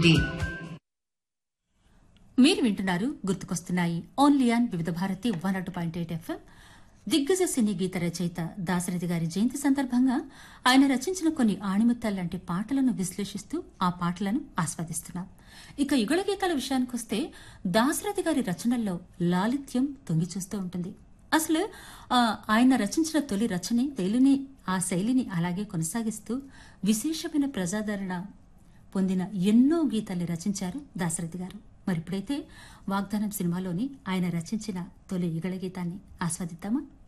D మీరు వింటున్నారు గుర్తుకొస్తున్నాయి only on Vividh Bharati one o two point eight FM దిగ్గజ సినీ గీత రచయిత దాశరథి గారి జయంతి సందర్భంగా ఆయన రచించిన కొన్ని ఆణిముత్యాల లాంటి పాటలను విశ్లేషిస్తూ ఆ పాటలను ఆస్వాదిస్తున్నాం ఇక యుగళ గీతాల విషయానికొస్తే దాశరథి గారి రచనల్లో లాలిత్యం తొంగి చూస్తూ ఉంటుంది అసలు ఆ, ఆయన రచించిన తొలి రచనే తేలిని ఆ శైలిని అలాగే కొనసాగిస్తూ విశేషమైన ప్రజాదరణ పొందిన ఎన్నో గీతాల్ని రచించారు దాశరథి గారు మరి ఇప్పుడైతే వాగ్దానం సినిమాలోని ఆయన రచించిన తొలి యుగళ గీతాన్ని ఆస్వాదిద్దామా